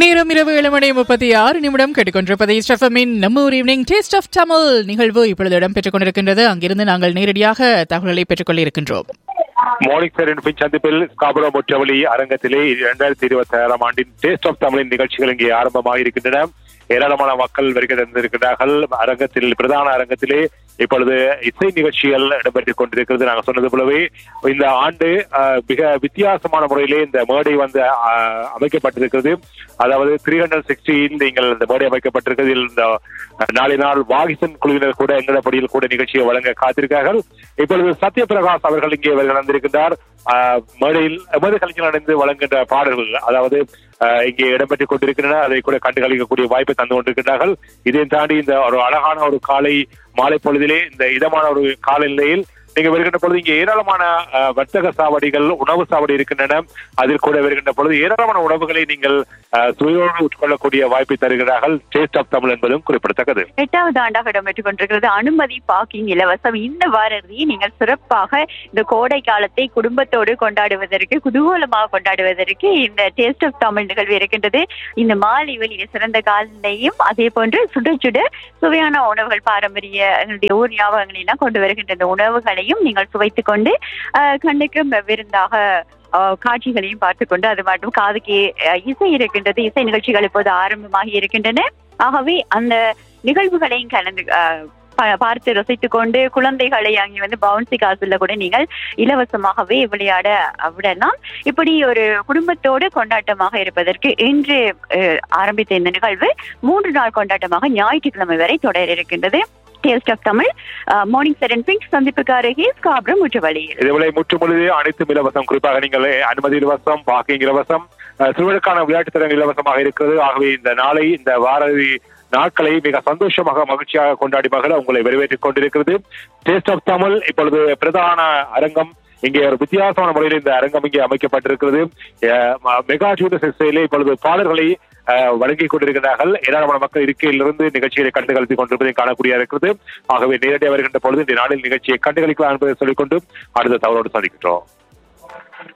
நேரம் இரவு ஏழு மணி முப்பத்தி ஆறு நிமிடம் கேட்டுக்கொண்டிருப்பதை ஸ்டெஃபமின் நம்ம ஒரு ஈவினிங் டேஸ்ட் ஆஃப் தமிழ் நிகழ்வு இப்பொழுது இடம்பெற்றுக் கொண்டிருக்கின்றது அங்கிருந்து நாங்கள் நேரடியாக தகவல்களை பெற்றுக்கொள்ள இருக்கின்றோம் மார்னிங் சார் பின் சந்திப்பில் ஸ்காபரோ முற்றவழி அரங்கத்திலே இரண்டாயிரத்தி இருபத்தி ஆறாம் ஆண்டின் டேஸ்ட் ஆஃப் தமிழின் நிகழ்ச்சிகள் இங்கே ஆரம்பமாக இருக்கின்றன ஏராளமான மக்கள் வருகை தந்திருக்கிறார்கள் அரங்கத்தில் பிரதான அரங்கத்திலே இப்பொழுது இசை நிகழ்ச்சிகள் இடம்பெற்றுக் கொண்டிருக்கிறது நாங்கள் சொன்னது போலவே இந்த ஆண்டு அஹ், மிக வித்தியாசமான முறையிலே இந்த மேடை வந்து அஹ், அமைக்கப்பட்டிருக்கிறது அதாவது த்ரீ ஹண்ட்ரட் சிக்ஸ்டியில் நீங்கள் இந்த மேடை அமைக்கப்பட்டிருக்கிறது இதில் இந்த நாளை நாள் வாகிசன் குழுவினர் கூட எங்களப்படியில் கூட நிகழ்ச்சியை வழங்க காத்திருக்கிறார்கள் இப்பொழுது சத்யபிரகாஷ் அவர்கள் இங்கே வருகை வந்திருக்கின்றார் அஹ், மேடையில் எமது கலைஞர் அடைந்து வழங்குகின்ற பாடல்கள் அதாவது அஹ், இங்கே இடம்பெற்றுக் கொண்டிருக்கின்றன அதை கூட கண்டு கழிக்கக்கூடிய வாய்ப்பை தந்து கொண்டிருக்கிறார்கள் இதையும் தாண்டி இந்த ஒரு அழகான ஒரு காலை மாலை பொழுதிலே இந்த இதமான ஒரு காலநிலையில் நீங்க வருகின்ற பொழுது இங்கே ஏராளமான அஹ், வர்த்தக சாவடிகள் உணவு சாவடி இருக்கின்றன அதில் கூட வருகின்ற பொழுது ஏராளமான உணவுகளை நீங்கள் அஹ், சுவையோடு உட்கொள்ளக்கூடிய வாய்ப்பை தருகிறார்கள் டேஸ்ட் ஆஃப் தமிழ் என்பதும் குறிப்பிடத்தக்கது எட்டாவது ஆண்டாக இடம்பெற்றுக் கொண்டிருக்கிறது அனுமதி பார்க்கிங் இலவசம் இந்த வாரதி நீங்கள் சிறப்பாக இந்த கோடை காலத்தை குடும்பத்தோடு கொண்டாடுவதற்கு குதூகலமாக கொண்டாடுவதற்கு இந்த டேஸ்ட் ஆஃப் தமிழ் நிகழ்வு இருக்கின்றது இந்த மாலை வெளியில சிறந்த காலநிலையும் அதே போன்று சுட சுட சுவையான உணவுகள் பாரம்பரிய எங்களுடைய ஊர் ஞாபகங்களை எல்லாம் கொண்டு வருகின்ற இந்த உணவுகளையும் நீங்கள் சுவைத்துக் கொண்டு அஹ், கண்ணுக்கு விருந்தாக அஹ், காட்சிகளையும் பார்த்துக் கொண்டு அது மட்டும் காதுக்கு அஹ், இசை இருக்கின்றது இசை நிகழ்ச்சிகள் இப்போது ஆரம்பமாகி இருக்கின்றன ஆகவே அந்த நிகழ்வுகளையும் கலந்து அஹ், ப- பார்த்து ரசித்துக் கொண்டு குழந்தைகளை அங்கே வந்து பவுன்சி காசுல கூட நீங்கள் இலவசமாகவே விளையாட விடலாம் இப்படி ஒரு குடும்பத்தோடு கொண்டாட்டமாக இருப்பதற்கு இன்று அஹ், ஆரம்பித்த இந்த நிகழ்வு மூன்று நாள் கொண்டாட்டமாக ஞாயிற்றுக்கிழமை வரை தொடர இருக்கின்றது டேஸ்ட் ஆஃப் தமிழ் மார்னிங் செரன் பிங்க் சந்திப்புக்கு அருகே ஸ்காப்ரம் முற்றுவழியில் இதுவரை முற்றுமுழுது அனைத்தும் இலவசம் குறிப்பாக நீங்கள் அனுமதி இலவசம் பார்க்கிங் இலவசம் அஹ், சிறுவருக்கான விளையாட்டு திறன் இலவசமாக இருக்கிறது ஆகவே இந்த நாளை இந்த வார இறுதி நாட்களை மிக சந்தோஷமாக மகிழ்ச்சியாக கொண்டாடி மகள உங்களை வரவேற்றுக் கொண்டிருக்கிறது டேஸ்ட் ஆஃப் தமிழ் இப்பொழுது பிரதான அரங்கம் இங்கே ஒரு வித்தியாசமான முறையில் இந்த அரங்கம் இங்கே அமைக்கப்பட்டிருக்கிறது அஹ், ம- மெகா ஜூனியர் சிஸ்டையிலே இப்பொழுது பாடல்களை அஹ், வழங்கிக் கொண்டிருக்கிறார்கள் ஏராளமான மக்கள் இருக்கையிலிருந்து நிகழ்ச்சியை கண்டு கழித்துக் கொண்டிருப்பதை காணக்கூடிய இருக்கிறது ஆகவே நேரடியாக வருகின்ற பொழுது இந்த நாளில் நிகழ்ச்சியை கண்டுகளிக்கலாம் என்பதை சொல்லிக்கொண்டு அடுத்த தவறோடு சந்திக்கின்றோம்